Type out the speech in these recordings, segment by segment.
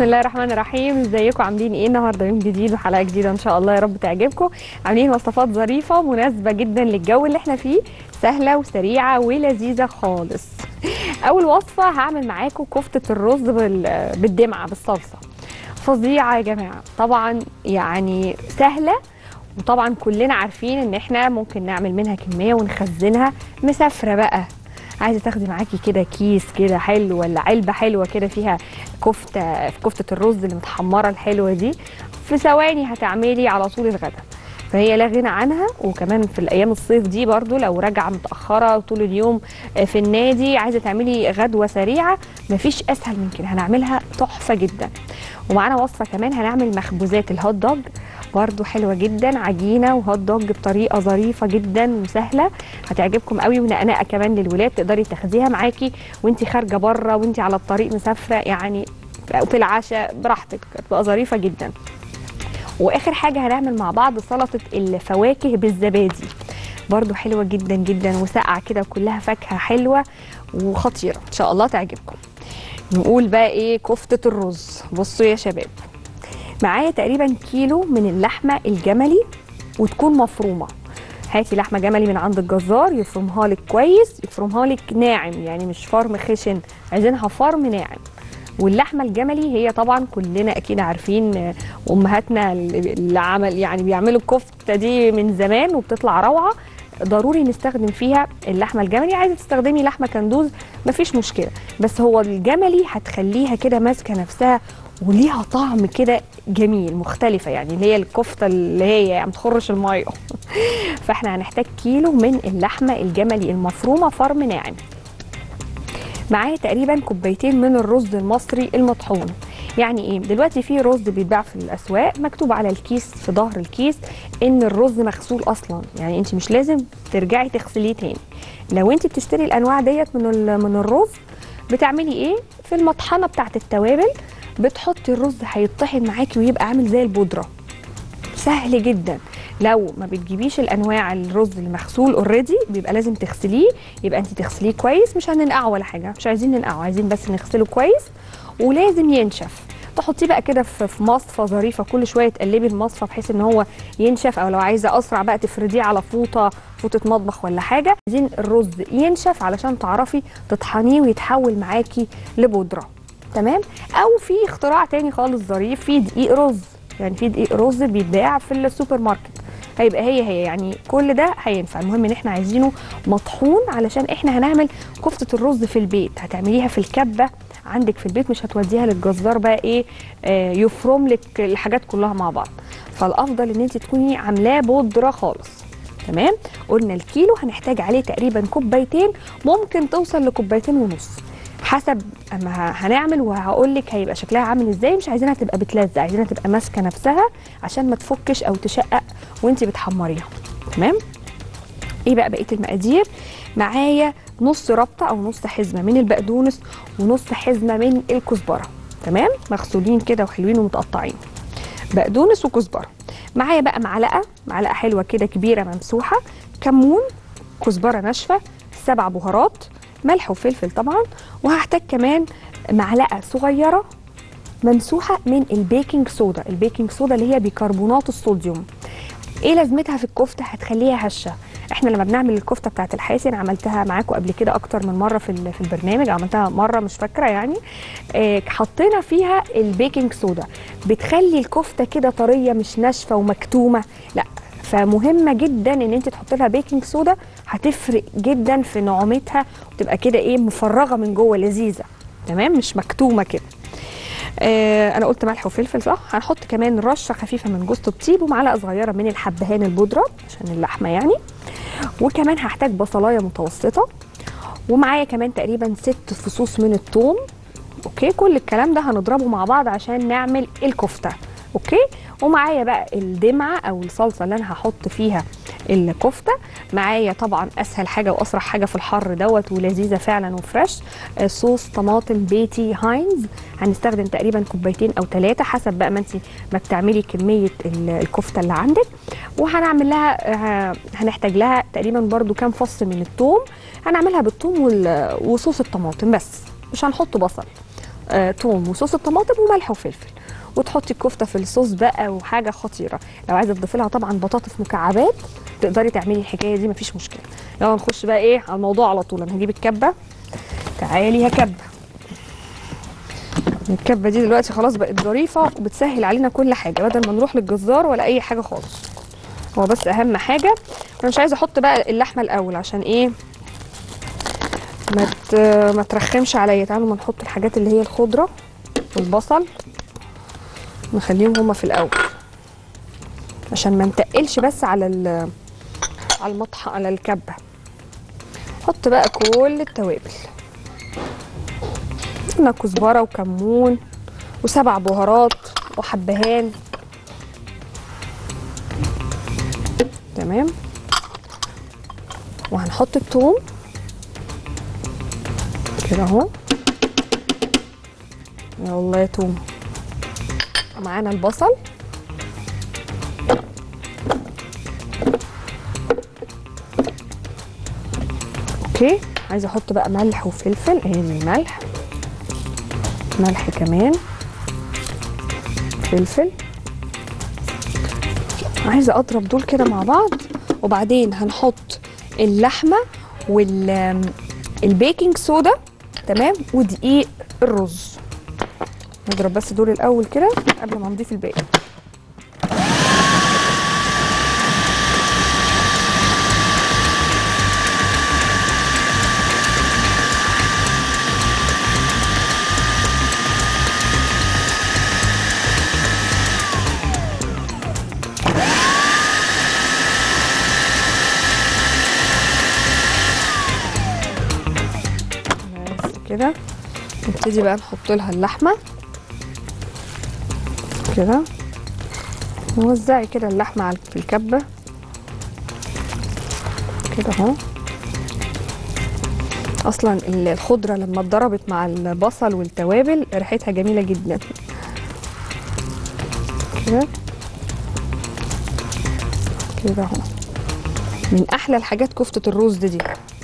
بسم الله الرحمن الرحيم ازيكم عاملين ايه النهارده يوم جديد وحلقه جديده ان شاء الله يا رب تعجبكم عاملين وصفات ظريفه مناسبه جدا للجو اللي احنا فيه سهله وسريعه ولذيذه خالص اول وصفه هعمل معاكم كفته الرز بال- بالدمعه بالصلصه فظيعه يا جماعه طبعا يعني سهله وطبعا كلنا عارفين ان احنا ممكن نعمل منها كميه ونخزنها مسافره بقى عايزه تاخدي معاكي كده كيس كده حلو ولا علبه حلوه كده فيها كفته كفته الرز اللي متحمره الحلوه دي في ثواني هتعملي على طول الغدا فهي لا غنى عنها وكمان في الايام الصيف دي برضو لو راجعه متاخره طول اليوم في النادي عايزه تعملي غدوه سريعه مفيش اسهل من كده هنعملها تحفه جدا ومعانا وصفه كمان هنعمل مخبوزات الهوت دوج برضو حلوه جدا عجينه وهوت دوج بطريقه ظريفه جدا وسهله هتعجبكم قوي ونقنقه كمان للولاد تقدري تاخديها معاكي وانت خارجه بره وانت على الطريق مسافره يعني في العشاء براحتك تبقى ظريفه جدا واخر حاجه هنعمل مع بعض سلطه الفواكه بالزبادي برضو حلوه جدا جدا وساقعه كده وكلها فاكهه حلوه وخطيره ان شاء الله تعجبكم نقول بقى ايه كفته الرز بصوا يا شباب معايا تقريبا كيلو من اللحمه الجملي وتكون مفرومه هاتي لحمه جملي من عند الجزار يفرمها لك كويس يفرمها لك ناعم يعني مش فرم خشن عايزينها فرم ناعم واللحمه الجملي هي طبعا كلنا اكيد عارفين آه، امهاتنا اللي عمل يعني بيعملوا الكفته دي من زمان وبتطلع روعه ضروري نستخدم فيها اللحمه الجملي عايزه تستخدمي لحمه كندوز مفيش مشكله بس هو الجملي هتخليها كده ماسكه نفسها وليها طعم كده جميل مختلفه يعني اللي هي الكفته اللي هي يعني ما تخرش الميه فاحنا هنحتاج كيلو من اللحمه الجملي المفرومه فرم ناعم معايا تقريبا كوبايتين من الرز المصري المطحون يعني ايه دلوقتي في رز بيتباع في الاسواق مكتوب على الكيس في ظهر الكيس ان الرز مغسول اصلا يعني انت مش لازم ترجعي تغسليه تاني لو انت بتشتري الانواع ديت من ال- من الرز بتعملي ايه في المطحنه بتاعت التوابل بتحطي الرز هيطحن معاكي ويبقى عامل زي البودره سهل جدا لو ما بتجيبيش الانواع الرز المغسول اوريدي بيبقى لازم تغسليه يبقى انت تغسليه كويس مش هننقعه ولا حاجه مش عايزين ننقعه عايزين بس نغسله كويس ولازم ينشف تحطيه بقى كده في في مصفى ظريفه كل شويه تقلبي المصفى بحيث ان هو ينشف او لو عايزه اسرع بقى تفرديه على فوطه فوطه مطبخ ولا حاجه عايزين الرز ينشف علشان تعرفي تطحنيه ويتحول معاكي لبودره تمام او في اختراع تاني خالص ظريف في دقيق رز يعني في دقيق رز بيتباع في السوبر ماركت هيبقى هي هي يعني كل ده هينفع المهم ان احنا عايزينه مطحون علشان احنا هنعمل كفته الرز في البيت هتعمليها في الكبه عندك في البيت مش هتوديها للجزار بقى ايه آه يفرم لك الحاجات كلها مع بعض فالافضل ان انت تكوني عاملاه بودره خالص تمام قلنا الكيلو هنحتاج عليه تقريبا كوبايتين ممكن توصل لكوبايتين ونص حسب اما ه- هنعمل وهقول لك هيبقى شكلها عامل ازاي مش عايزينها تبقى بتلزق عايزينها تبقى ماسكه نفسها عشان ما تفكش او تشقق وانت بتحمريها تمام ايه بقى بقيه المقادير معايا نص ربطه او نص حزمه من البقدونس ونص حزمه من الكزبره تمام مغسولين كده وحلوين ومتقطعين بقدونس وكزبره معايا بقى معلقه معلقه حلوه كده كبيره ممسوحه كمون كزبره ناشفه سبع بهارات ملح وفلفل طبعا وهحتاج كمان معلقه صغيره ممسوحه من البيكنج صودا البيكنج صودا اللي هي بيكربونات الصوديوم ايه لازمتها في الكفته هتخليها هشه احنا لما بنعمل الكفته بتاعت الحاسن عملتها معاكم قبل كده اكتر من مره في ال- في البرنامج عملتها مره مش فاكره يعني آه، حطينا فيها البيكنج صودا بتخلي الكفته كده طريه مش ناشفه ومكتومه لا فمهمه جدا ان انت تحطي لها بيكنج صودا هتفرق جدا في نعومتها وتبقى كده ايه مفرغه من جوه لذيذه تمام مش مكتومه كده آه انا قلت ملح وفلفل صح هنحط كمان رشه خفيفه من جوز الطيب ومعلقه صغيره من الحبهان البودره عشان اللحمه يعني وكمان هحتاج بصلايه متوسطه ومعايا كمان تقريبا ست فصوص من الثوم اوكي كل الكلام ده هنضربه مع بعض عشان نعمل الكفته اوكي ومعايا بقى الدمعه او الصلصه اللي انا هحط فيها الكفته معايا طبعا اسهل حاجه واسرع حاجه في الحر دوت ولذيذه فعلا وفريش آه، صوص طماطم بيتي هاينز هنستخدم تقريبا كوبايتين او ثلاثه حسب بقى ما انت ما بتعملي كميه ال- الكفته اللي عندك وهنعمل لها آه، هنحتاج لها تقريبا برضو كام فص من الثوم هنعملها بالثوم وال- وصوص الطماطم بس مش هنحط بصل آه، توم وصوص الطماطم وملح وفلفل وتحطي الكفته في الصوص بقى وحاجه خطيره لو عايزه تضيفي لها طبعا بطاطس مكعبات تقدري تعملي الحكايه دي مفيش مشكله يلا نخش بقى ايه على الموضوع على طول انا هجيب الكبه تعالي يا كبه الكبه دي دلوقتي خلاص بقت ظريفه وبتسهل علينا كل حاجه بدل ما نروح للجزار ولا اي حاجه خالص هو بس اهم حاجه انا مش عايزه احط بقى اللحمه الاول عشان ايه ما ت- ما ترخمش عليا تعالوا ما نحط الحاجات اللي هي الخضره والبصل نخليهم هما في الاول عشان ما نتقلش بس على ال على المطح على الكبه حط بقى كل التوابل قلنا كزبره وكمون وسبع بهارات وحبهان تمام وهنحط الثوم كده اهو يا الله يا توم ومعانا البصل اوكي عايزه احط بقى ملح وفلفل ادي الملح ملح كمان فلفل عايزه اضرب دول كده مع بعض وبعدين هنحط اللحمه والبيكنج صودا تمام ودقيق الرز نضرب بس دول الاول كده قبل ما نضيف الباقي بس كده نبتدي بقى نحط لها اللحمه كده نوزعي كده اللحمه على الكبه كده اهو اصلا ال- الخضره لما اتضربت مع البصل والتوابل ريحتها جميله جدا كده كده اهو من احلى الحاجات كفته الرز دي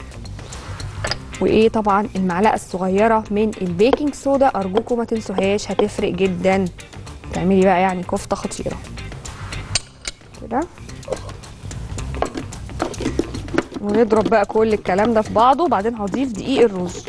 وايه طبعا المعلقه الصغيره من البيكنج صودا ارجوكم ما تنسوهاش هتفرق جدا تعملي بقى يعني كفته خطيره كده ونضرب بقى كل الكلام ده في بعضه وبعدين هضيف دقيق الرز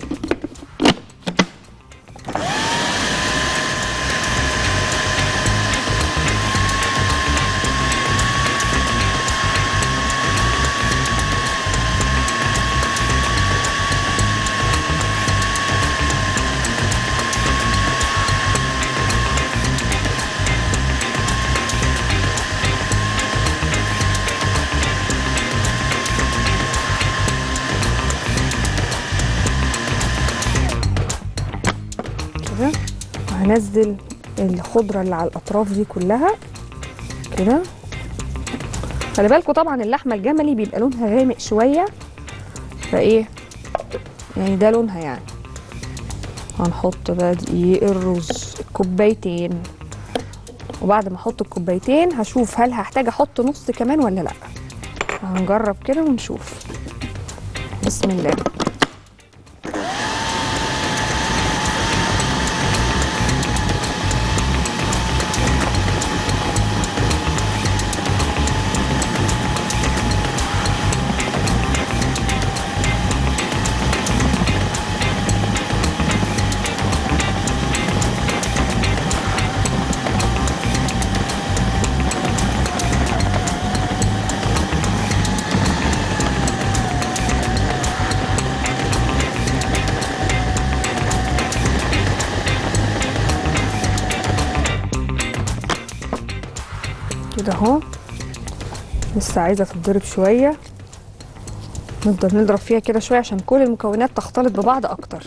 كده وهنزل الخضره اللي على الاطراف دي كلها كده خلي بالكوا طبعا اللحمه الجملي بيبقى لونها غامق شويه فايه يعني ده لونها يعني هنحط بقى دقيق الرز كوبايتين وبعد ما احط الكوبايتين هشوف هل هحتاج احط نص كمان ولا لا هنجرب كده ونشوف بسم الله كده اهو لسه عايزه تتضرب شويه نفضل نضرب فيها كده شويه عشان كل المكونات تختلط ببعض اكتر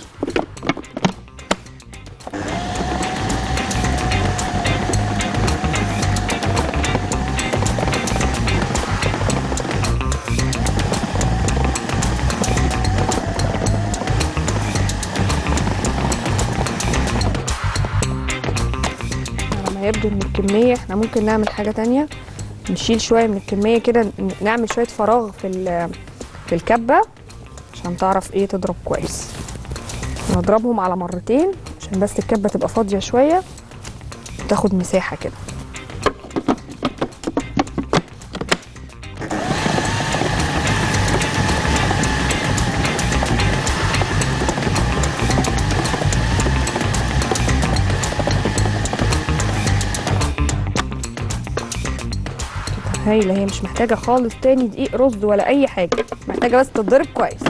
على ما يبدو ان الكميه احنا ممكن نعمل حاجه تانية نشيل شويه من الكميه كده ن- نعمل شويه فراغ في ال- في الكبه عشان تعرف ايه تضرب كويس نضربهم على مرتين عشان عشان بس الكبه تبقى فاضيه شويه تاخد مساحه كده كده هايله هي مش محتاجه خالص تاني دقيق رز ولا اي حاجه محتاجه بس تتضرب كويس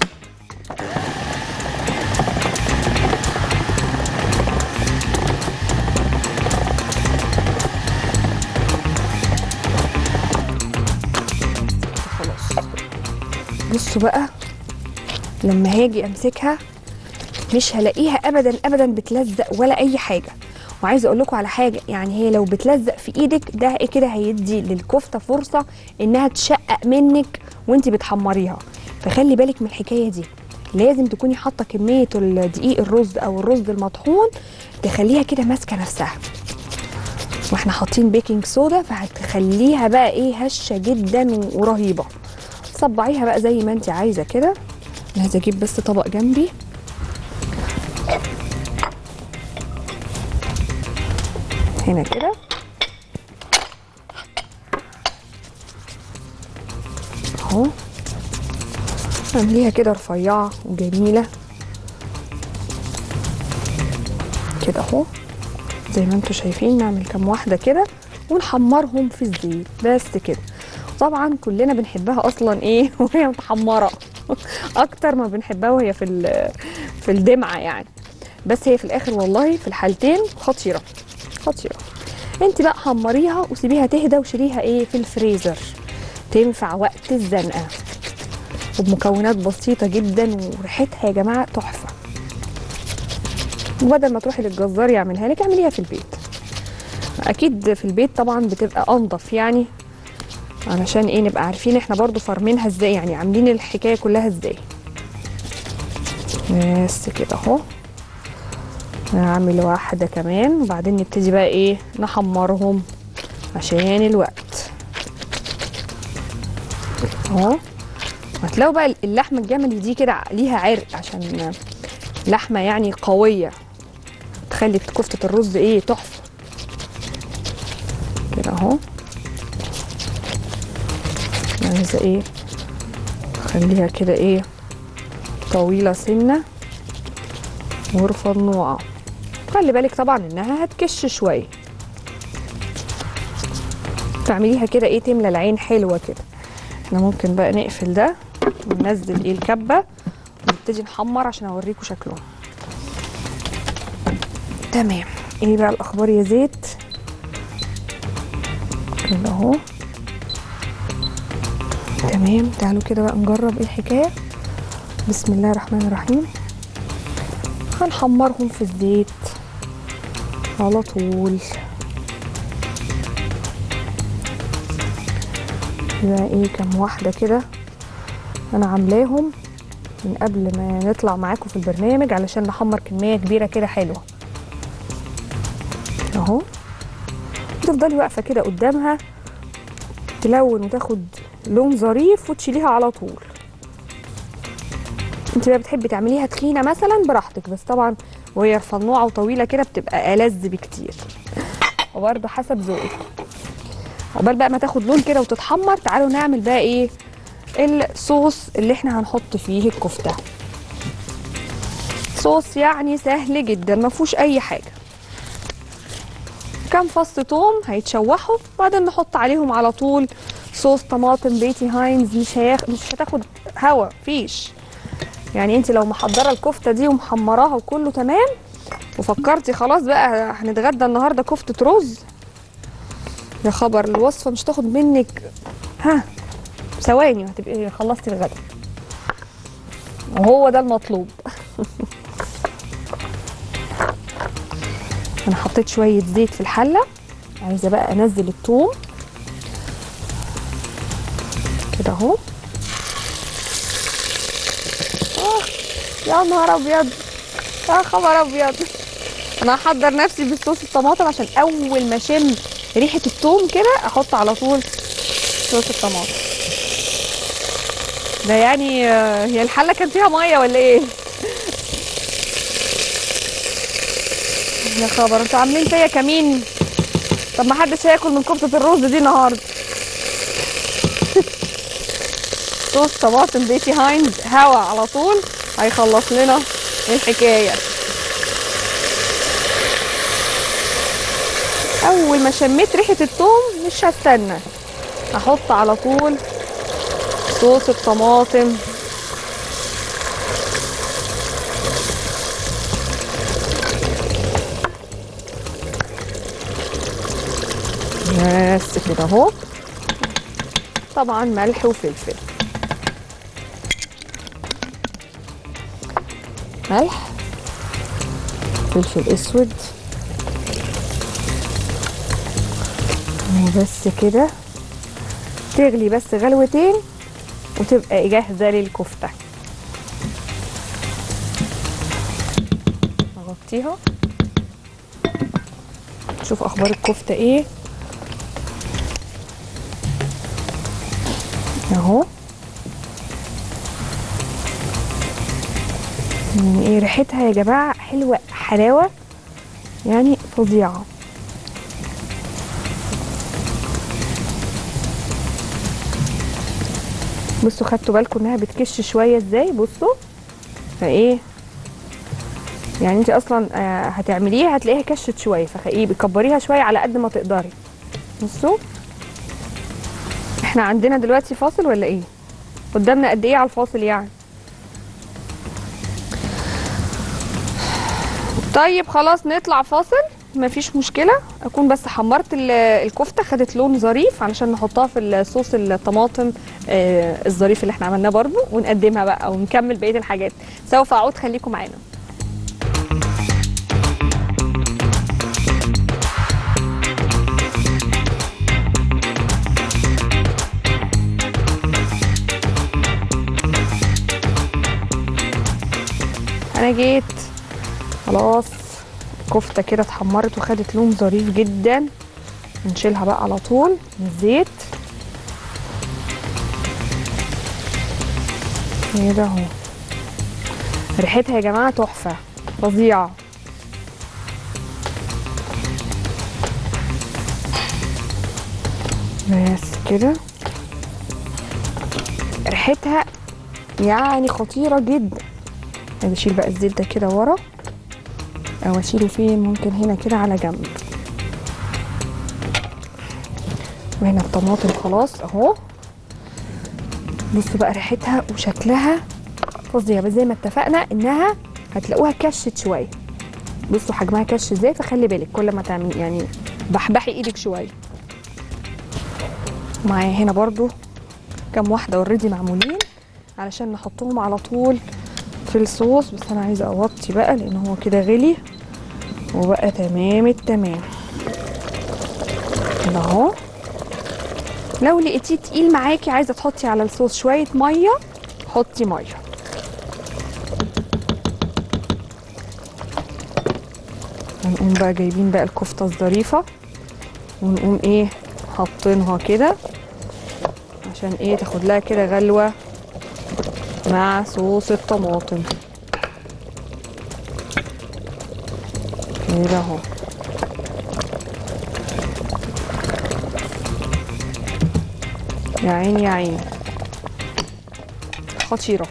خلاص بصوا بقى لما هاجي امسكها مش هلاقيها ابدا ابدا بتلزق ولا اي حاجه وعايزه اقول لكم على حاجه يعني هي لو بتلزق في ايدك ده كده هيدي للكفته فرصه انها تشقق منك وانت بتحمريها فخلي بالك من الحكايه دي لازم تكوني حاطه كميه الدقيق الرز او الرز المطحون تخليها كده ماسكه نفسها واحنا حاطين بيكنج صودا فهتخليها بقى ايه هشه جدا و- ورهيبه صبعيها بقى زي ما انت عايزه كده انا عايزه اجيب بس طبق جنبي هنا كده اهو اعمليها كده رفيعه وجميله كده اهو زي ما انتم شايفين نعمل كام واحده كده ونحمرهم في الزيت بس كده طبعا كلنا بنحبها اصلا ايه وهي متحمره اكتر ما بنحبها وهي في ال- في الدمعه يعني بس هي في الاخر والله في الحالتين خطيره خطيره انت بقى حمريها وسيبيها تهدى وشيليها ايه في الفريزر تنفع وقت الزنقه وبمكونات بسيطه جدا وريحتها يا جماعه تحفه وبدل ما تروحي للجزار يعملها لك اعمليها في البيت اكيد في البيت طبعا بتبقى انضف يعني علشان ايه نبقى عارفين احنا برضو فارمينها ازاي يعني عاملين الحكايه كلها ازاي بس كده اهو نعمل واحده كمان وبعدين نبتدي بقى ايه نحمرهم عشان الوقت اهو هتلاقوا بقى اللحمه الجملي دي كده ليها عرق عشان لحمه يعني قويه تخلي كفته الرز ايه تحفه كده اهو عايزه ايه خليها كده ايه طويله سنه ورفنوعه خلي بالك طبعا انها هتكش شويه تعمليها كده ايه تملى العين حلوه كده احنا ممكن بقى نقفل ده وننزل ايه الكبه ونبتدي نحمر عشان اوريكم شكلهم تمام ايه بقى الاخبار يا زيت كده اهو تمام تعالوا كده بقى نجرب ايه الحكايه بسم الله الرحمن الرحيم هنحمرهم في الزيت على طول يبقى ايه كام واحده كده انا عاملاهم من قبل ما نطلع معاكم في البرنامج علشان نحمر كميه كبيره كده حلوه اهو تفضلي واقفه كده قدامها تلون وتاخد لون ظريف وتشيليها على طول انت بقى بتحبي تعمليها تخينه مثلا براحتك بس طبعا وهي رفنوعه وطويله كده بتبقى ألذ بكتير وبرده حسب ذوقك عقبال بقى ما تاخد لون كده وتتحمر تعالوا نعمل بقى ايه الصوص اللي احنا هنحط فيه الكفته صوص يعني سهل جدا ما فيهوش اي حاجه كام فص توم هيتشوحوا بعدين نحط عليهم على طول صوص طماطم بيتي هاينز مش هياخ... مش هتاخد هوا فيش يعني انت لو محضره الكفته دي ومحمراها وكله تمام وفكرتي خلاص بقى هنتغدى النهارده كفته رز يا خبر الوصفه مش تاخد منك ها ثواني وهتبقي خلصتي الغدا وهو ده المطلوب انا حطيت شويه زيت في الحله عايزه بقى انزل الثوم كده اهو آه، يا نهار ابيض يا خبر ابيض انا هحضر نفسي بالصوص الطماطم عشان اول ما اشم ريحه الثوم كده احط على طول صوص الطماطم ده يعني آه، هي الحله كان فيها ميه ولا ايه يا خبر انتوا عاملين فيا كمين طب ما حدش هياكل من كفتة الرز دي النهارده صوص طماطم بيتي هاينز هوا على طول هيخلص لنا الحكايه اول ما شميت ريحه الثوم مش هستنى هحط على طول صوص الطماطم بس كده اهو طبعا ملح وفلفل ملح فلفل اسود وبس كده تغلي بس غلوتين وتبقى جاهزه للكفته اغطيها شوف اخبار الكفته ايه اهو يعني ايه ريحتها يا جماعه حلوه حلاوه يعني فظيعه بصوا خدتوا بالكم انها بتكش شويه ازاي بصوا فايه يعني انت اصلا آه، هتعمليها هتلاقيها كشت شويه فايه بتكبريها شويه على قد ما تقدري بصوا احنا عندنا دلوقتي فاصل ولا ايه قدامنا قد ايه على الفاصل يعني طيب خلاص نطلع فاصل مفيش مشكله اكون بس حمرت ال- الكفته خدت لون ظريف علشان نحطها في الصوص الطماطم آه، الظريف اللي احنا عملناه برضو ونقدمها بقى ونكمل بقيه الحاجات سوف اعود خليكم معانا انا جيت خلاص كفته كده اتحمرت وخدت لون ظريف جدا نشيلها بقى على طول من الزيت كده اهو ريحتها يا جماعه تحفه فظيعه بس كده ريحتها يعني خطيره جدا انا بشيل بقى الزيت ده كده ورا او اشيله فين ممكن هنا كده على جنب وهنا الطماطم خلاص اهو بصوا بقى ريحتها وشكلها فظيع بس زي ما اتفقنا انها هتلاقوها كشت شويه بصوا حجمها كش ازاي فخلي بالك كل ما تعمل يعني بحبحي ايدك شويه معايا هنا برضو كام واحده اوريدي معمولين علشان نحطهم على طول في الصوص بس انا عايزه اوطي بقى لان هو كده غلي وبقى تمام التمام كده اهو لو لقيتيه تقيل معاكي عايزه تحطي على الصوص شويه ميه حطي ميه ونقوم بقى جايبين بقى الكفته الظريفه ونقوم ايه حاطينها كده عشان ايه تاخد لها كده غلوه مع صوص الطماطم كده اهو يا عيني يا عيني خطيرة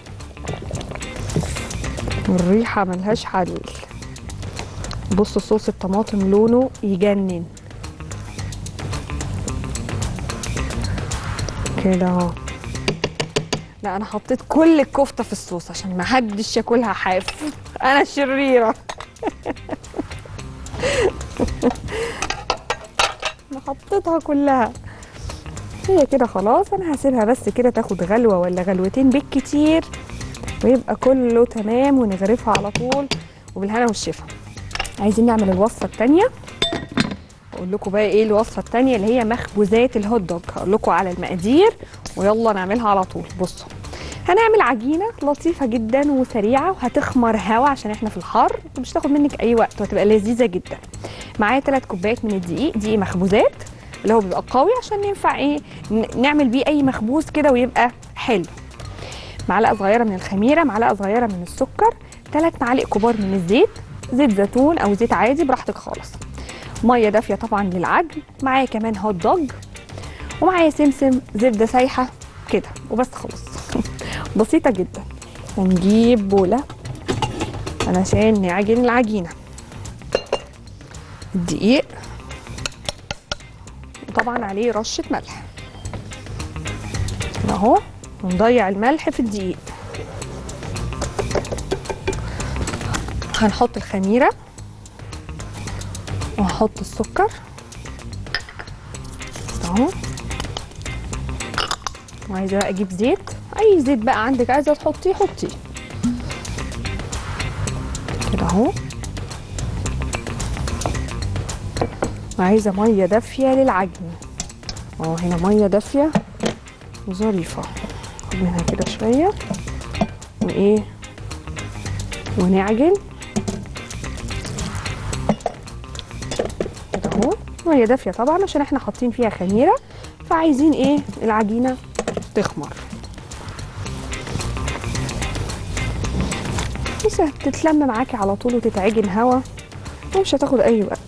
والريحة ملهاش حل بصوا صوص الطماطم لونه يجنن كده اهو لا انا حطيت كل الكفته في الصوص عشان ما حدش ياكلها حاف انا الشريره انا حطيتها كلها هي كده خلاص انا هسيبها بس كده تاخد غلوه ولا غلوتين بالكتير ويبقى كله تمام ونغرفها على طول وبالهنا والشفا عايزين نعمل الوصفه التانيه اقول لكم بقى ايه الوصفه التانيه اللي هي مخبوزات الهوت دوج هقول لكم على المقادير ويلا نعملها على طول بصوا هنعمل عجينه لطيفه جدا وسريعه وهتخمر هوا عشان احنا في الحر ومش تاخد منك اي وقت وهتبقى لذيذه جدا معايا 3 كوبايات من الدقيق دقيق مخبوزات اللي هو بيبقى قوي عشان ينفع ايه ن- نعمل بيه اي مخبوز كده ويبقى حلو معلقه صغيره من الخميره معلقه صغيره من السكر ثلاث معالق كبار من الزيت زيت زيتون او زيت عادي براحتك خالص ميه دافيه طبعا للعجن معايا كمان هوت دوج ومعايا سمسم زبده سايحه كده وبس خلاص بسيطه جدا هنجيب بوله علشان نعجن العجينه الدقيق وطبعا عليه رشه ملح اهو ونضيع الملح في الدقيق هنحط الخميره وهحط السكر اهو وعايزه بقى اجيب زيت اي زيت بقى عندك عايزه تحطيه حطيه كده اهو وعايزه ميه دافيه للعجن اهو هنا ميه دافيه وظريفه خد منها كده شويه وايه ونعجن كده اهو ميه دافيه طبعا عشان احنا حاطين فيها خميره فعايزين ايه العجينه تخمر بس هتتلم معاكي على طول وتتعجن هوا ومش هتاخد اي وقت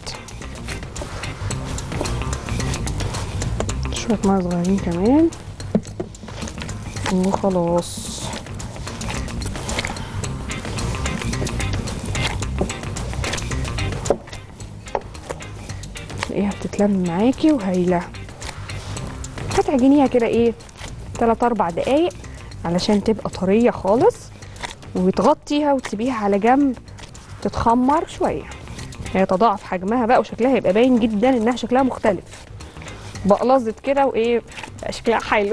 شويه ميه صغيرين كمان وخلاص تلاقيها بتتلم معاكي وهايله هتعجنيها كده ايه 3 4 دقايق علشان تبقى طريه خالص وتغطيها وتسيبيها على جنب تتخمر شويه هيتضاعف حجمها بقى وشكلها هيبقى باين جدا انها شكلها مختلف بقلظت كده وايه بقى شكلها حلو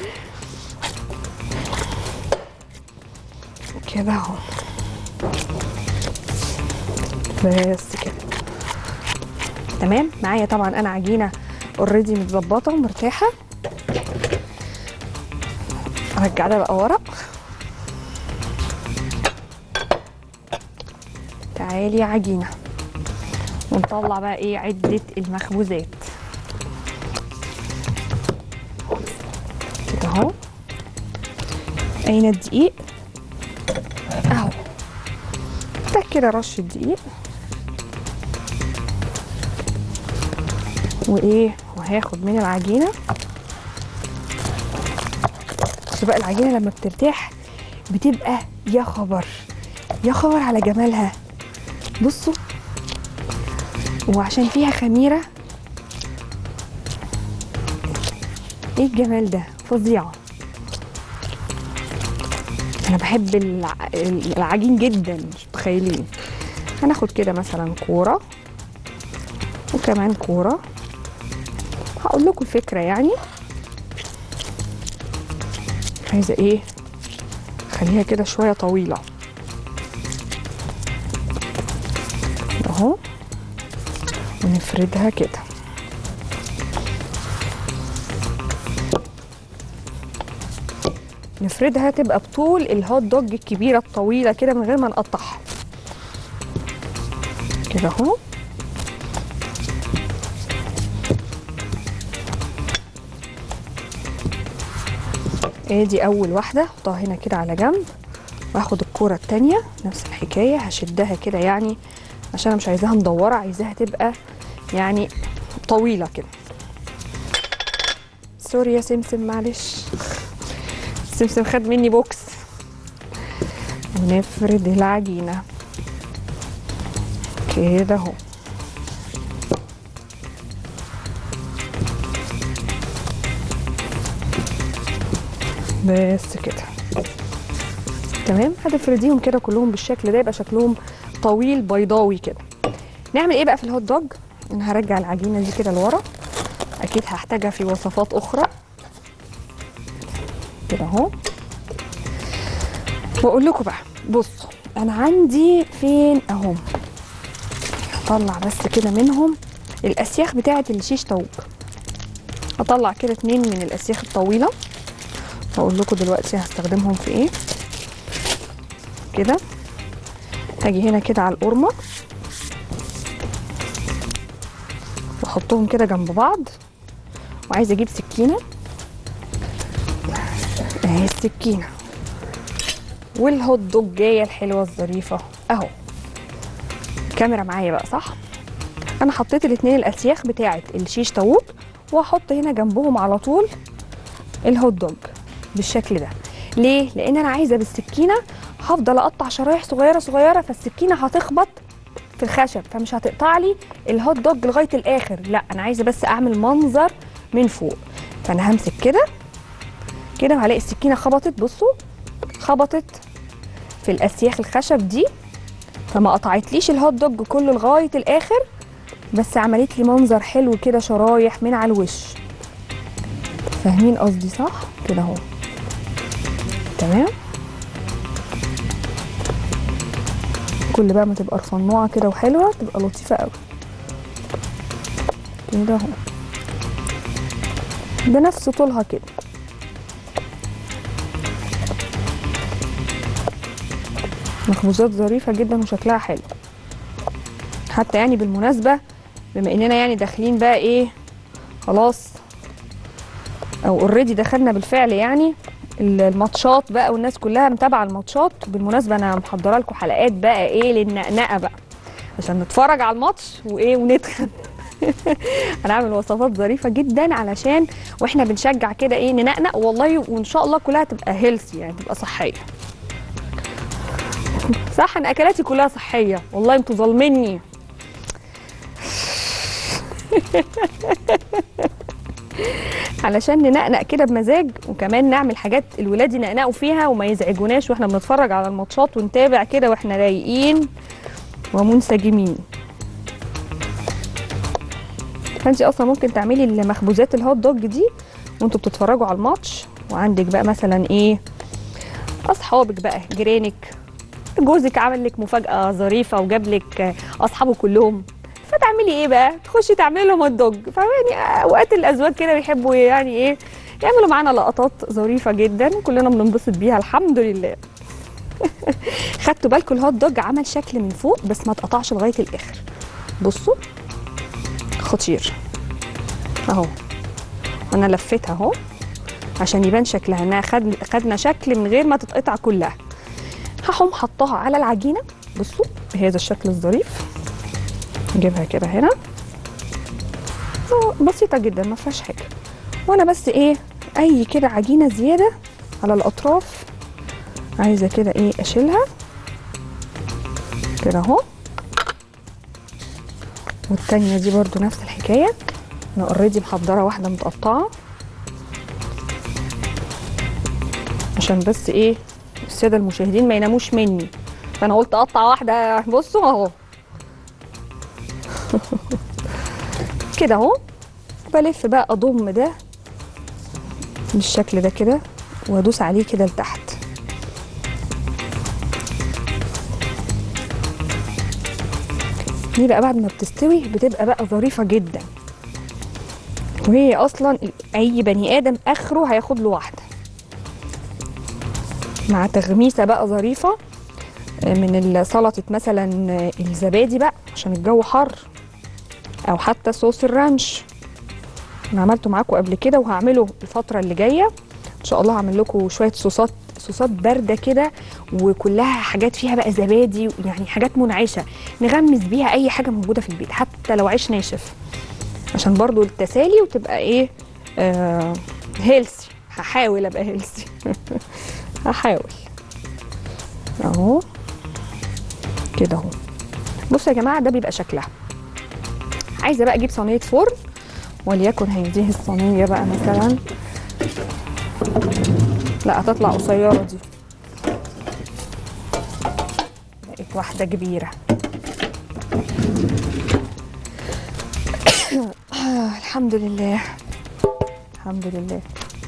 كده اهو بس كده تمام معايا طبعا انا عجينه اوريدي متظبطه ومرتاحه ارجع ده بقى ورا تعالي يا عجينه ونطلع بقى ايه عده المخبوزات كده اهو اين الدقيق اهو ده كده رش الدقيق وايه وهاخد من العجينه بس بقى العجينه لما بترتاح بتبقى يا خبر يا خبر على جمالها بصوا وعشان فيها خميره ايه الجمال ده فظيعه انا بحب الع... العجين جدا مش متخيلين هناخد كده مثلا كوره وكمان كوره هقول لكم الفكره يعني عايزه ايه خليها كده شويه طويله اهو ونفردها كده نفردها تبقى بطول الهوت دوج الكبيره الطويله كده من غير ما نقطعها كده اهو ادي اول واحده احطها هنا كده على جنب واخد الكوره التانية نفس الحكايه هشدها كده يعني عشان انا مش عايزاها مدوره عايزاها تبقى يعني طويله كده سوري يا سمسم معلش سمسم خد مني بوكس ونفرد العجينه كده اهو بس كده تمام هتفرديهم كده كلهم بالشكل ده يبقى شكلهم طويل بيضاوي كده نعمل ايه بقى في الهوت دوج انا هرجع العجينه دي كده لورا اكيد هحتاجها في وصفات اخرى كده اهو واقول لكم بقى بصوا انا عندي فين اهو هطلع بس كده منهم الاسياخ بتاعه الشيش طاووق هطلع كده اتنين من الاسياخ الطويله هقول لكم دلوقتي هستخدمهم في ايه كده هاجي هنا كده على القرمه واحطهم كده جنب بعض وعايزه اجيب سكينه اهي السكينه والهوت دوج جايه الحلوه الظريفه اهو الكاميرا معايا بقى صح انا حطيت الاتنين الاسياخ بتاعه الشيش طاووق وهحط هنا جنبهم على طول الهوت دوج بالشكل ده ليه لان انا عايزه بالسكينه هفضل اقطع شرايح صغيره صغيره فالسكينه هتخبط في الخشب فمش هتقطع لي الهوت دوج لغايه الاخر لا انا عايزه بس اعمل منظر من فوق فانا همسك كده كده وهلاقي السكينه خبطت بصوا خبطت في الاسياخ الخشب دي فما قطعتليش الهوت دوج كله لغايه الاخر بس عملت لي منظر حلو كده شرايح من على الوش فاهمين قصدي صح كده اهو تمام كل بقى ما تبقى رفنوعه كده وحلوه تبقى لطيفه قوي كده اهو بنفس طولها كده مخبوزات ظريفه جدا وشكلها حلو حتى يعني بالمناسبه بما اننا يعني داخلين بقى ايه خلاص او اوريدي دخلنا بالفعل يعني الماتشات بقى والناس كلها متابعه الماتشات بالمناسبه انا محضره لكم حلقات بقى ايه للنقنقه بقى عشان نتفرج على الماتش وايه ونتخن هنعمل وصفات ظريفه جدا علشان واحنا بنشجع كده ايه ننقنق والله وان شاء الله كلها تبقى هيلثي يعني تبقى صحيه صح انا اكلاتي كلها صحيه والله انتوا ظالميني علشان ننقنق كده بمزاج وكمان نعمل حاجات الولاد ينقنقوا فيها وما يزعجوناش واحنا بنتفرج على الماتشات ونتابع كده واحنا رايقين ومنسجمين فانت اصلا ممكن تعملي المخبوزات الهوت دوج دي وانتوا بتتفرجوا على الماتش وعندك بقى مثلا ايه اصحابك بقى جيرانك جوزك عمل لك مفاجاه ظريفه وجاب لك اصحابه كلهم فتعملي ايه بقى تخشي تعملي لهم هوت دوج فيعني اوقات الازواج كده بيحبوا يعني ايه يعملوا معانا لقطات ظريفه جدا كلنا بننبسط بيها الحمد لله خدتوا بالكم الهوت دوج عمل شكل من فوق بس ما اتقطعش لغايه الاخر بصوا خطير اهو انا لفيتها اهو عشان يبان شكلها انها خد خدنا شكل من غير ما تتقطع كلها هقوم حطاها على العجينه بصوا بهذا الشكل الظريف نجيبها كده هنا بسيطه جدا ما فيهاش حاجه وانا بس ايه اي كده عجينه زياده على الاطراف عايزه كده ايه اشيلها كده اهو والتانية دي برضو نفس الحكاية انا اوريدي محضرة واحدة متقطعة عشان بس ايه السادة المشاهدين ما يناموش مني فانا قلت اقطع واحدة بصوا اهو كده اهو بلف بقى اضم ده بالشكل ده كده وادوس عليه كده لتحت دي بقى بعد ما بتستوي بتبقى بقى ظريفة جدا وهي اصلا اي بني ادم اخره هياخد له واحدة مع تغميسة بقى ظريفة من سلطة مثلا الزبادي بقى عشان الجو حر او حتى صوص الرانش انا عملته معاكم قبل كده وهعمله الفترة اللي جاية ان شاء الله هعمل لكم شوية صوصات صوصات بارده كده وكلها حاجات فيها بقى زبادي يعني حاجات منعشه نغمس بيها اي حاجه موجوده في البيت حتى لو عيش ناشف عشان برضو التسالي وتبقى ايه آه هيلثي هحاول ابقى هيلثي هحاول اهو كده اهو بصوا يا جماعه ده بيبقى شكلها عايزه بقى اجيب صينيه فرن وليكن هذه الصينيه بقى مثلا لا هتطلع قصيرة دي لقيت واحدة كبيرة الحمد لله الحمد لله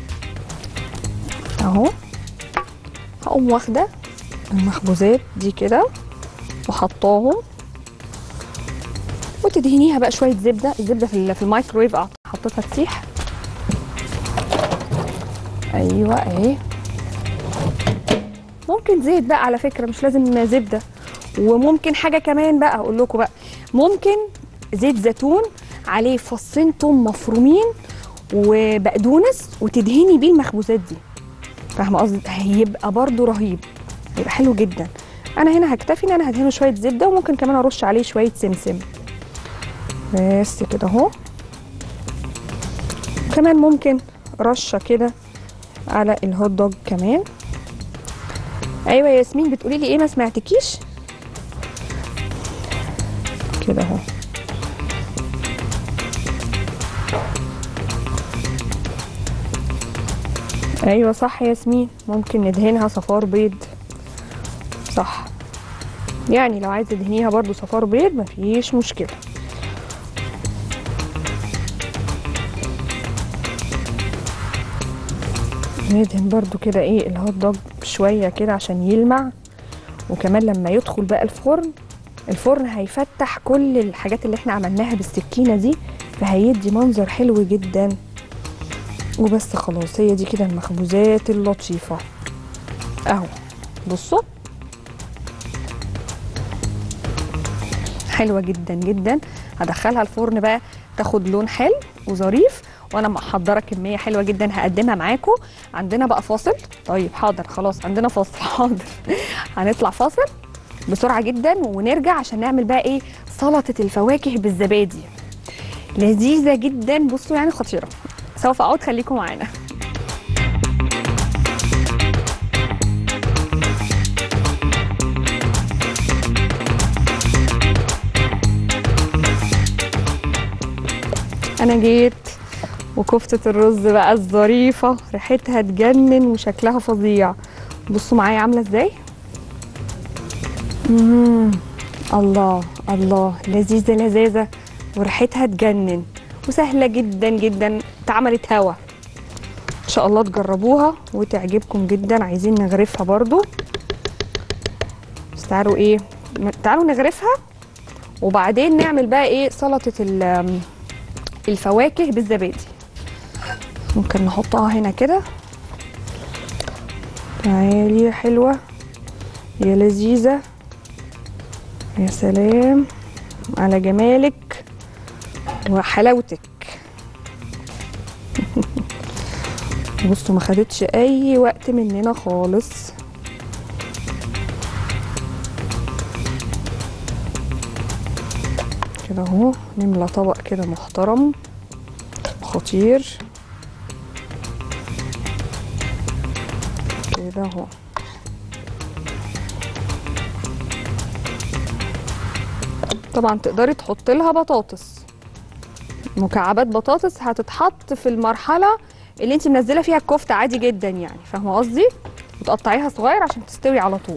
اهو هقوم واخدة المخبوزات دي كده وحطاهم وتدهنيها بقى شوية زبدة الزبدة في الميكرويف حطيتها تسيح ايوه اهي ممكن زيت بقى على فكره مش لازم زبده وممكن حاجه كمان بقى اقول لكم بقى ممكن زيت زيتون عليه فصين توم مفرومين وبقدونس وتدهني بيه المخبوزات دي فاهمه قصدي هيبقى برده رهيب هيبقى حلو جدا انا هنا هكتفي ان انا هدهنه شويه زبده وممكن كمان ارش عليه شويه سمسم بس كده اهو كمان ممكن رشه كده على الهوت دوج كمان ايوه يا ياسمين بتقولي لي ايه ما سمعتكيش كده اهو ايوه صح يا ياسمين ممكن ندهنها صفار بيض صح يعني لو عايزه تدهنيها برضو صفار بيض مفيش مشكله ندهن برضو كده ايه الهوت دوج شويه كده عشان يلمع وكمان لما يدخل بقى الفرن الفرن هيفتح كل الحاجات اللي احنا عملناها بالسكينه دي فهيدي منظر حلو جدا وبس خلاص هي دي كده المخبوزات اللطيفه اهو بصوا حلوه جدا جدا هدخلها الفرن بقى تاخد لون حلو وظريف وانا محضره كميه حلوه جدا هقدمها معاكم عندنا بقى فاصل طيب حاضر خلاص عندنا فاصل حاضر هنطلع فاصل بسرعه جدا ونرجع عشان نعمل بقى ايه سلطه الفواكه بالزبادي لذيذه جدا بصوا يعني خطيره سوف اعود خليكم معانا انا جيت وكفتة الرز بقى الظريفة ريحتها تجنن وشكلها فظيع بصوا معايا عاملة ازاي مم. الله الله لذيذة لذاذة وريحتها تجنن وسهلة جدا جدا اتعملت هوا ان شاء الله تجربوها وتعجبكم جدا عايزين نغرفها برضو بس تعالوا ايه تعالوا نغرفها وبعدين نعمل بقى ايه سلطة ال- الفواكه بالزبادي ممكن نحطها هنا كده تعالي يا حلوة يا لذيذة يا سلام على جمالك وحلاوتك بصوا ما خدتش اي وقت مننا خالص كده اهو نملى طبق كده محترم خطير كده اهو طبعا تقدري تحطي لها بطاطس مكعبات بطاطس هتتحط في المرحله اللي انت منزله فيها الكفته عادي جدا يعني فاهمه قصدي وتقطعيها صغير عشان تستوي على طول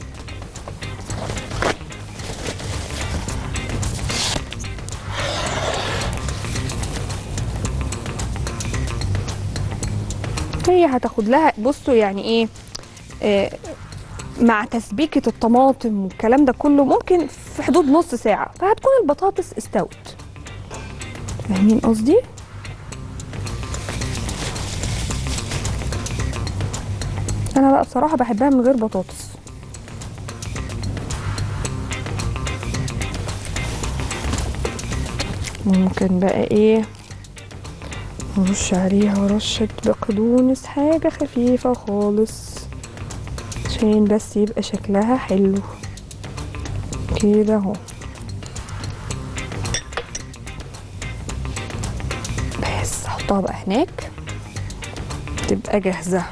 هي هتاخد لها بصوا يعني ايه آه، مع تسبيكه الطماطم والكلام ده كله ممكن في حدود نص ساعه فهتكون البطاطس استوت فاهمين قصدي انا بقى بصراحه بحبها من غير بطاطس ممكن بقى ايه نرش عليها رشة بقدونس حاجة خفيفة خالص عشان بس يبقى شكلها حلو كده اهو بس احطها بقى هناك تبقى جاهزة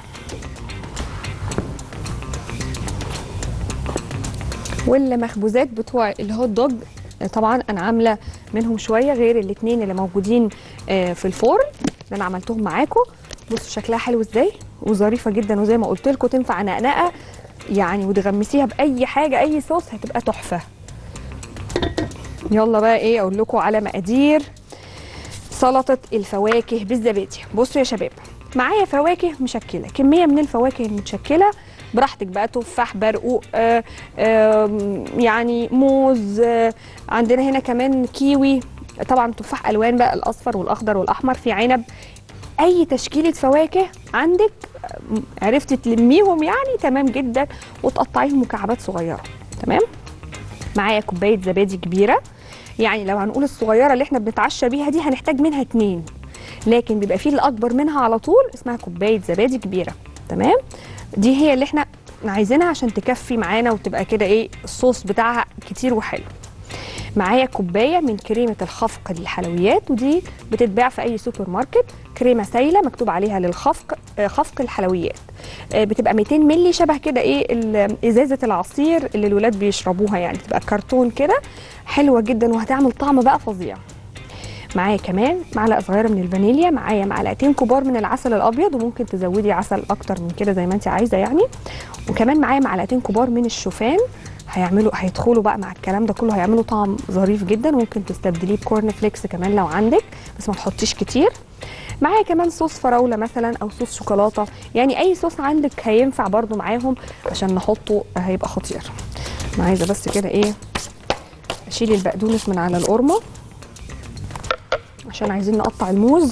والمخبوزات بتوع الهوت دوج طبعا انا عامله منهم شويه غير الاتنين اللي موجودين آه، في الفرن اللي انا عملتهم معاكم بصوا شكلها حلو ازاي وظريفه جدا وزي ما قلت لكم تنفع نقنقه يعني وتغمسيها باي حاجه اي صوص هتبقى تحفه يلا بقى ايه اقول لكم على مقادير سلطه الفواكه بالزبادي بصوا يا شباب معايا فواكه مشكله كميه من الفواكه المتشكله براحتك بقى تفاح برقوق آه آه يعني موز آه عندنا هنا كمان كيوي طبعا تفاح الوان بقى الاصفر والاخضر والاحمر في عنب اي تشكيله فواكه عندك آه، عرفتي تلميهم يعني تمام جدا وتقطعيهم مكعبات صغيره تمام معايا كوبايه زبادي كبيره يعني لو هنقول الصغيره اللي احنا بنتعشى بيها دي هنحتاج منها اتنين لكن بيبقى فيه الاكبر منها على طول اسمها كوبايه زبادي كبيره تمام دي هي اللي احنا عايزينها عشان تكفي معانا وتبقى كده ايه الصوص بتاعها كتير وحلو معايا كوبايه من كريمه الخفق للحلويات ودي بتتباع في اي سوبر ماركت كريمه سايله مكتوب عليها للخفق آه، خفق الحلويات آه، بتبقى 200 مللي شبه كده ايه ال- ازازه العصير اللي الولاد بيشربوها يعني تبقى كرتون كده حلوه جدا وهتعمل طعم بقى فظيع معايا كمان معلقه صغيره من الفانيليا معايا معلقتين كبار من العسل الابيض وممكن تزودي عسل اكتر من كده زي ما انت عايزه يعني وكمان معايا معلقتين كبار من الشوفان هيعملوا هيدخلوا بقى مع الكلام ده كله هيعملوا طعم ظريف جدا ممكن تستبدليه بكورن فليكس كمان لو عندك بس ما تحطيش كتير معايا كمان صوص فراوله مثلا او صوص شوكولاته يعني اي صوص عندك هينفع برضو معاهم عشان نحطه هيبقى خطير انا عايزه بس كده ايه اشيل البقدونس من على القرمه عشان عايزين نقطع الموز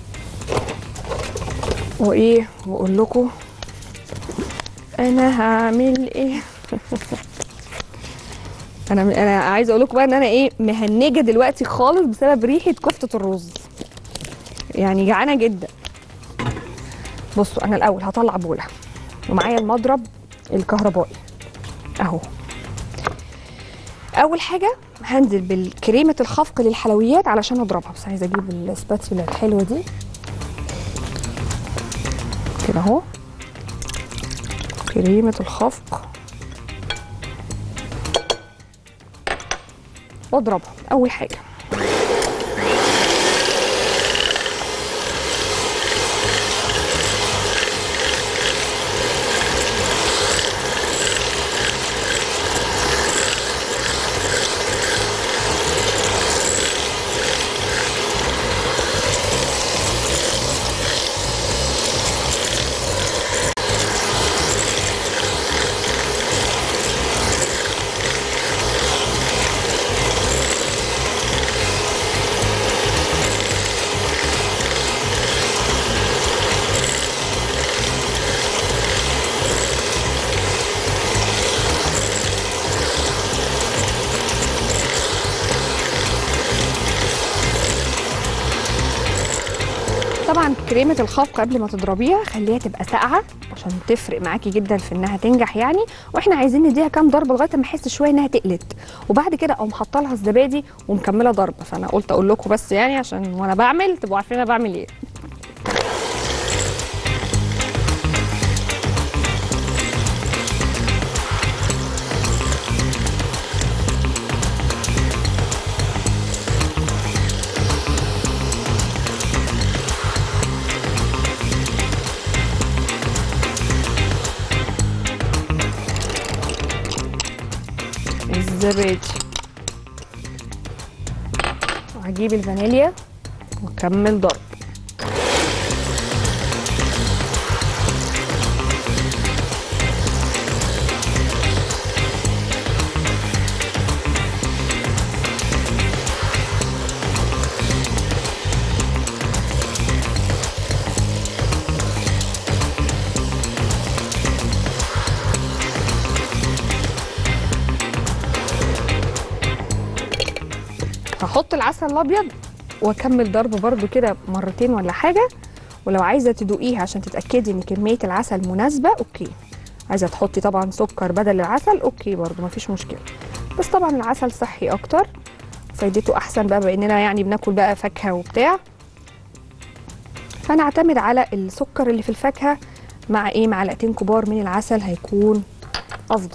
وايه واقول لكم انا هعمل ايه انا انا عايزه اقول لكم بقى ان انا ايه مهنجه دلوقتي خالص بسبب ريحه كفته الرز يعني جعانه جدا بصوا انا الاول هطلع بوله ومعايا المضرب الكهربائي اهو اول حاجه هنزل بالكريمه الخفق للحلويات علشان اضربها بس عايزه اجيب السباتيولا الحلوه دي كده اهو كريمه الخفق واضربها اول حاجه طبعا كريمه الخفق قبل ما تضربيها خليها تبقى ساقعه عشان تفرق معاكي جدا في انها تنجح يعني واحنا عايزين نديها كام ضربه لغايه ما احس شويه انها تقلت وبعد كده اقوم حاطه لها الزبادي ومكمله ضربه فانا قلت اقول لكم بس يعني عشان وانا بعمل تبقوا عارفين انا بعمل ايه الزبادي وهجيب الفانيليا واكمل ضرب هحط العسل الابيض واكمل ضرب برده كده مرتين ولا حاجه ولو عايزه تدوقيها عشان تتاكدي ان كميه العسل مناسبه اوكي عايزه تحطي طبعا سكر بدل العسل اوكي برده مفيش مشكله بس طبعا العسل صحي اكتر فايدته احسن بقى باننا يعني بناكل بقى فاكهه وبتاع فانا اعتمد على السكر اللي في الفاكهه مع ايه معلقتين كبار من العسل هيكون افضل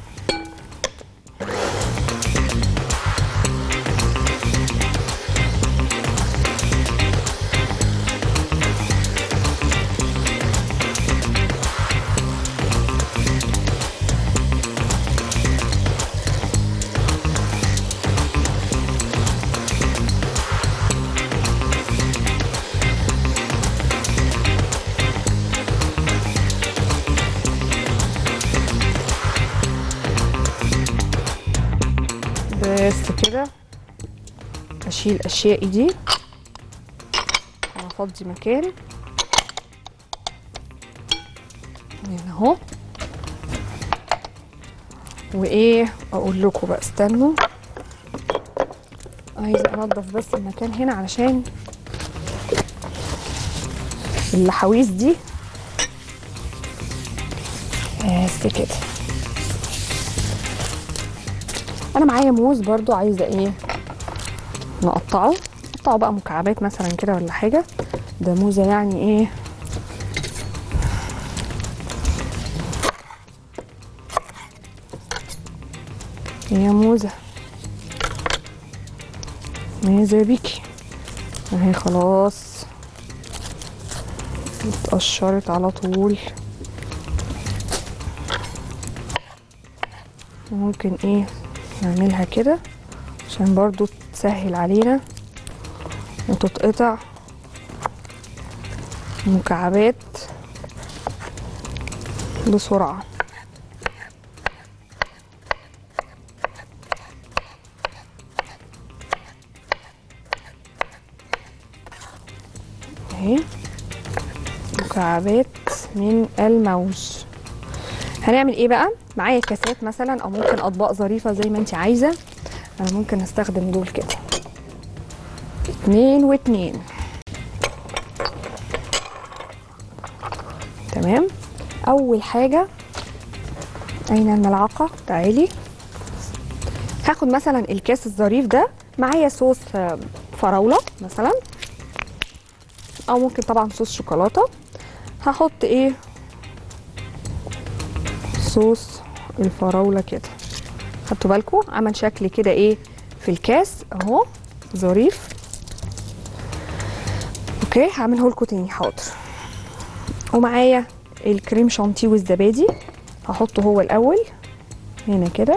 بس كده اشيل اشيائي دي وافضي مكان هنا اهو وايه اقول لكم بقى استنوا عايزه انضف بس المكان هنا علشان اللحاويز دي بس كده انا معايا موز برضو عايزه ايه نقطعه نقطعه بقى مكعبات مثلا كده ولا حاجه ده موزه يعني ايه هي موزه ماذا بيكي اهي خلاص اتقشرت على طول ممكن ايه نعملها كده عشان برضو تسهل علينا وتتقطع مكعبات بسرعة اهي مكعبات من الموز هنعمل ايه بقى معايا كاسات مثلا او ممكن اطباق ظريفه زي ما انت عايزه انا ممكن استخدم دول كده اتنين واتنين تمام اول حاجه اين الملعقه تعالي هاخد مثلا الكاس الظريف ده معايا صوص آه، فراوله مثلا او ممكن طبعا صوص شوكولاته هحط ايه صوص الفراوله كده خدتوا بالكم عمل شكل كده ايه في الكاس اهو ظريف اوكي هعمله لكم تاني حاضر ومعايا الكريم شانتيه والزبادي هحطه هو الاول هنا كده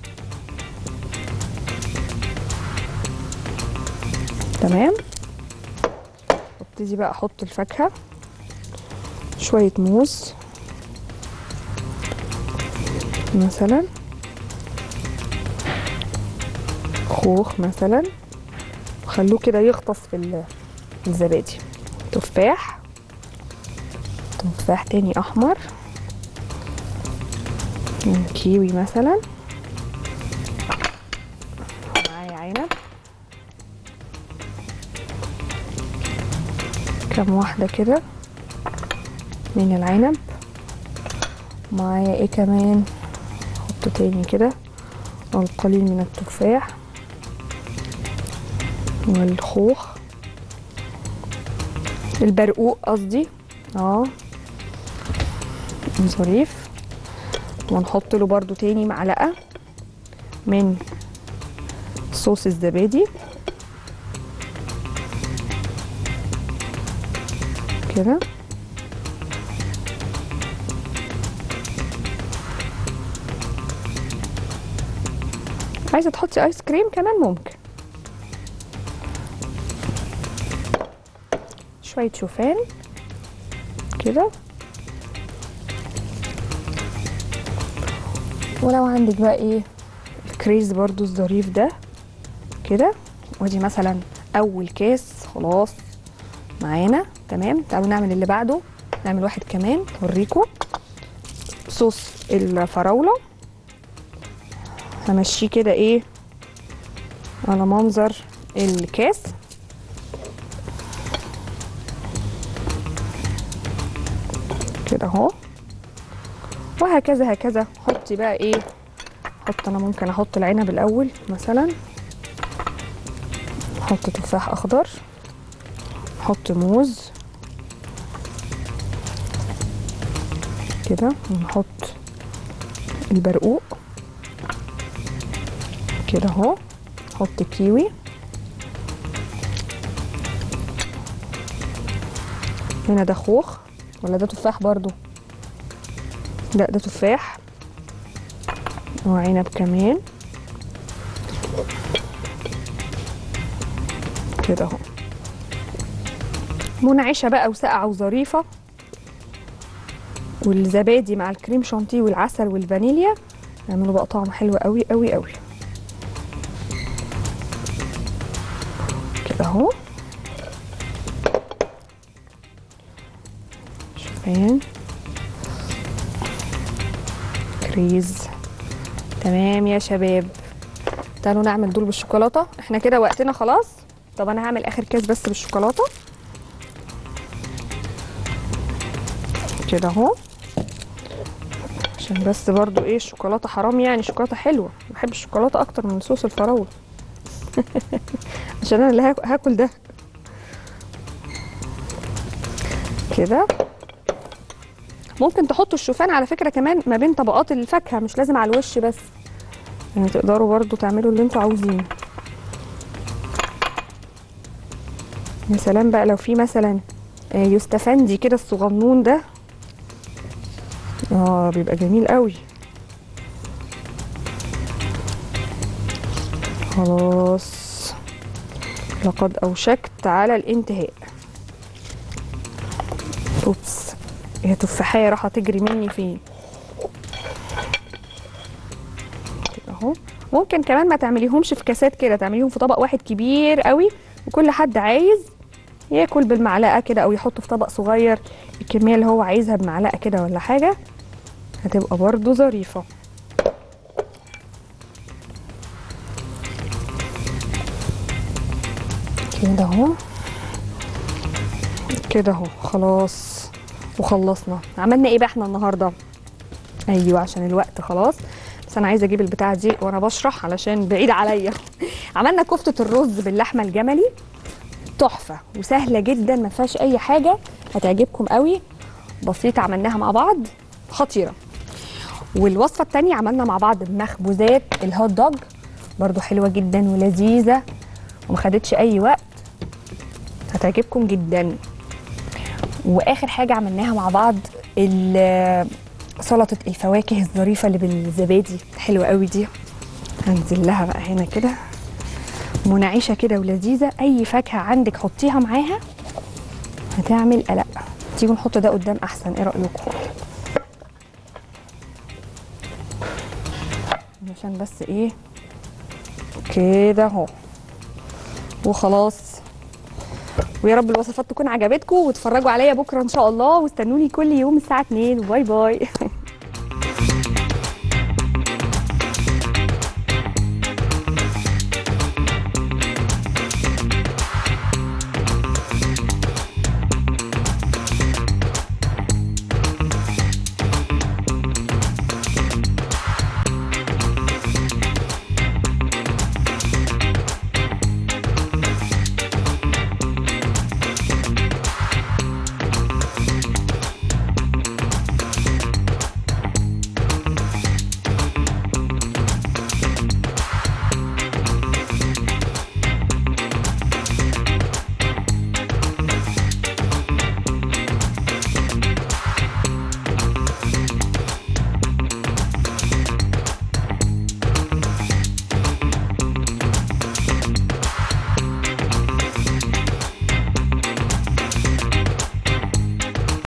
تمام وابتدي بقى احط الفاكهه شويه موز مثلا خوخ مثلا وخلوه كده يغطس في ال- الزبادي تفاح تفاح تاني احمر كيوي مثلا معايا عنب كام واحدة كده من العنب معايا ايه كمان احط تاني كده القليل من التفاح والخوخ البرقوق قصدي اه ظريف ونحط له برضو تاني معلقة من صوص الزبادي كده عايزه تحطي ايس كريم كمان ممكن شويه شوفان كده ولو عندك بقى ايه الكريز برضو الظريف ده كده ودي مثلا اول كاس خلاص معانا تمام تعالوا نعمل اللي بعده نعمل واحد كمان اوريكم صوص الفراوله همشيه كده ايه على منظر الكاس كده اهو وهكذا هكذا حطي بقى ايه حط انا ممكن احط العنب الاول مثلا احط تفاح اخضر نحط موز كده ونحط البرقوق كده اهو نحط كيوي هنا ده خوخ ولا ده تفاح برضو لا ده تفاح وعنب كمان كده اهو منعشه بقى وساقعه وظريفه والزبادي مع الكريم شانتيه والعسل والفانيليا يعملوا بقى طعم حلو قوي قوي قوي كده اهو شوفان كريز تمام يا شباب تعالوا نعمل دول بالشوكولاته احنا كده وقتنا خلاص طب انا هعمل اخر كاس بس بالشوكولاته كده اهو عشان بس برضو ايه الشوكولاته حرام يعني الشوكولاته حلوه بحب الشوكولاته اكتر من صوص الفراوله عشان انا اللي هاك- هاكل ده كده ممكن تحطوا الشوفان على فكره كمان ما بين طبقات الفاكهه مش لازم على الوش بس يعني تقدروا برضو تعملوا اللي انتوا عاوزينه يا سلام بقى لو في مثلا آه، يستفندي كده الصغنون ده اه بيبقى جميل قوي خلاص لقد اوشكت على الانتهاء اوبس يا تفاحية راح تجري مني فين كده اهو ممكن كمان ما تعمليهمش في كاسات كده تعمليهم في طبق واحد كبير قوي وكل حد عايز ياكل بالمعلقه كده او يحطه في طبق صغير الكميه اللي هو عايزها بمعلقه كده ولا حاجه هتبقى برضو ظريفه كده اهو كده اهو خلاص وخلصنا عملنا ايه بقى احنا النهارده ايوه عشان الوقت خلاص بس انا عايزه اجيب البتاعه دي وانا بشرح علشان بعيد عليا عملنا كفته الرز باللحمه الجملي تحفه وسهله جدا ما فيهاش اي حاجه هتعجبكم قوي بسيطه عملناها مع بعض خطيره والوصفه التانية عملنا مع بعض مخبوزات الهوت دوج برضو حلوه جدا ولذيذه وما خدتش اي وقت هتعجبكم جدا واخر حاجه عملناها مع بعض ال- سلطه الفواكه الظريفه اللي بالزبادي حلوه قوي دي هنزل لها بقى هنا كده منعشه كده ولذيذه اي فاكهه عندك حطيها معاها هتعمل قلق تيجوا نحط ده قدام احسن ايه رايكم عشان بس ايه كده اهو وخلاص ويا رب الوصفات تكون عجبتكم وتتفرجوا عليا بكره ان شاء الله واستنوني كل يوم الساعه 2 باي باي